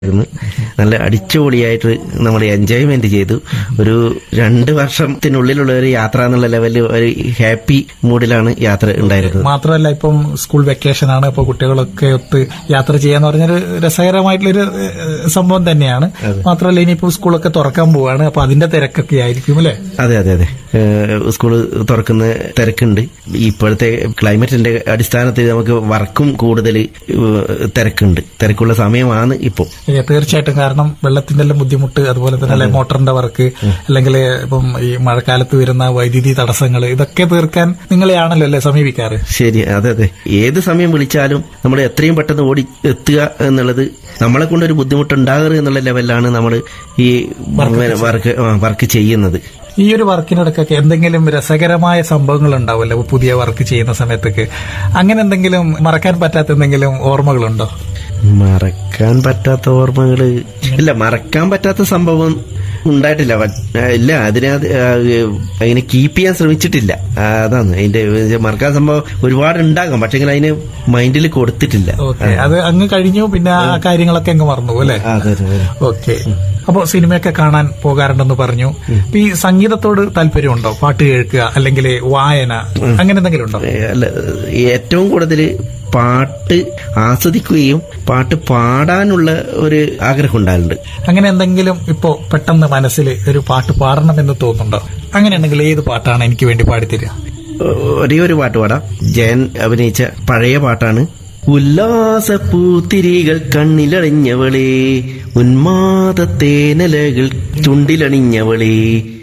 ആയിരുന്നു നല്ല അടിച്ചുപൊളിയായിട്ട് നമ്മൾ എൻജോയ്മെന്റ് ചെയ്തു ഒരു രണ്ട് വർഷത്തിനുള്ളിലുള്ള ഒരു യാത്ര എന്നുള്ള ലെവലിൽ ഒരു ഹാപ്പി മൂഡിലാണ് യാത്ര ഉണ്ടായിരുന്നത് മാത്രമല്ല ഇപ്പം സ്കൂൾ വെക്കേഷൻ ആണ് അപ്പൊ കുട്ടികളൊക്കെ ഒത്ത് യാത്ര ചെയ്യാന്ന് പറഞ്ഞൊരു രസകരമായിട്ടുള്ളൊരു ഏഹ്, സംഭവം തന്നെയാണ് മാത്രമല്ല ഇനിയിപ്പോ സ്കൂളൊക്കെ തുറക്കാൻ പോവാണ് അപ്പൊ അതിന്റെ തിരക്കൊക്കെ ആയിരിക്കും അല്ലെ അതെ അതെ അതെ സ്കൂൾ തുറക്കുന്ന തിരക്കുണ്ട് ഇപ്പോഴത്തെ ക്ലൈമറ്റിന്റെ അടിസ്ഥാനത്തിൽ നമുക്ക് വർക്കും കൂടുതൽ തിരക്കുണ്ട് തിരക്കുള്ള സമയമാണ് ഇപ്പോൾ ഏ, തീർച്ചയായിട്ടും കാരണം വെള്ളത്തിന്റെ എല്ലാം ബുദ്ധിമുട്ട് അതുപോലെ തന്നെ അല്ലെ മോട്ടറിന്റെ വർക്ക് അല്ലെങ്കിൽ ഇപ്പം ഈ മഴക്കാലത്ത് വരുന്ന വൈദ്യുതി തടസ്സങ്ങൾ ഇതൊക്കെ തീർക്കാൻ നിങ്ങളെയാണല്ലോ അല്ലെ സമീപിക്കാറ് ശരി അതെ അതെ ഏത് സമയം വിളിച്ചാലും നമ്മൾ എത്രയും പെട്ടെന്ന് ഓടി എത്തുക എന്നുള്ളത് നമ്മളെ കൊണ്ട് ഒരു ബുദ്ധിമുട്ടുണ്ടാകരുത് എന്നുള്ള ലെവലിലാണ് നമ്മൾ ഈ വർക്ക് വർക്ക് ചെയ്യുന്നത് ഈ ഒരു വർക്കിനിടക്കൊക്കെ എന്തെങ്കിലും രസകരമായ സംഭവങ്ങൾ ഉണ്ടാവുമല്ലോ ഇപ്പൊ പുതിയ വർക്ക് ചെയ്യുന്ന സമയത്തൊക്കെ അങ്ങനെ എന്തെങ്കിലും മറക്കാൻ പറ്റാത്ത എന്തെങ്കിലും ഓർമ്മകളുണ്ടോ മറക്കാൻ പറ്റാത്ത ഓർമ്മകള് ഇല്ല മറക്കാൻ പറ്റാത്ത സംഭവം ഉണ്ടായിട്ടില്ല വ- ഇല്ല അതിനകത്ത് അതിനെ കീപ്പ് ചെയ്യാൻ ശ്രമിച്ചിട്ടില്ല ആ, അതാണ് അതിന്റെ ഇത് മറക്കാൻ സംഭവം ഒരുപാട് ഉണ്ടാകാം പക്ഷെ അതിന് മൈൻഡിൽ കൊടുത്തിട്ടില്ല ഓക്കെ അത് അങ്ങ് കഴിഞ്ഞു പിന്നെ ആ കാര്യങ്ങളൊക്കെ അങ്ങ് മറന്നു അല്ലെ ആ, അതെ അതെ അതെ. ഓക്കെ അപ്പോ സിനിമയൊക്കെ കാണാൻ പോകാറുണ്ടെന്ന് പറഞ്ഞു ഇപ്പൊ ഈ സംഗീതത്തോട് താല്പര്യമുണ്ടോ പാട്ട് കേൾക്കുക അല്ലെങ്കിൽ വായന അങ്ങനെ എന്തെങ്കിലും ഉണ്ടോ ഏ, അല്ല ഏറ്റവും കൂടുതൽ പാട്ട് ആസ്വദിക്കുകയും പാട്ട് പാടാനുള്ള ഒരു ആഗ്രഹം ഉണ്ടാകുന്നുണ്ട് അങ്ങനെ എന്തെങ്കിലും ഇപ്പോ പെട്ടെന്ന് മനസ്സിൽ ഒരു പാട്ട് പാടണമെന്ന് തോന്നുന്നുണ്ടോ അങ്ങനെ ഉണ്ടെങ്കിൽ ഏത് പാട്ടാണ് എനിക്ക് വേണ്ടി പാടിത്തരിക ഒരേ ഒരു പാട്ട് പാടാം ജയൻ അഭിനയിച്ച പഴയ പാട്ടാണ് ഉല്ലാസ പൂത്തിരികൾ കണ്ണിലണിഞ്ഞവളേ ഉന്മാദ തേനലകൾ ചുണ്ടിലണിഞ്ഞവളേ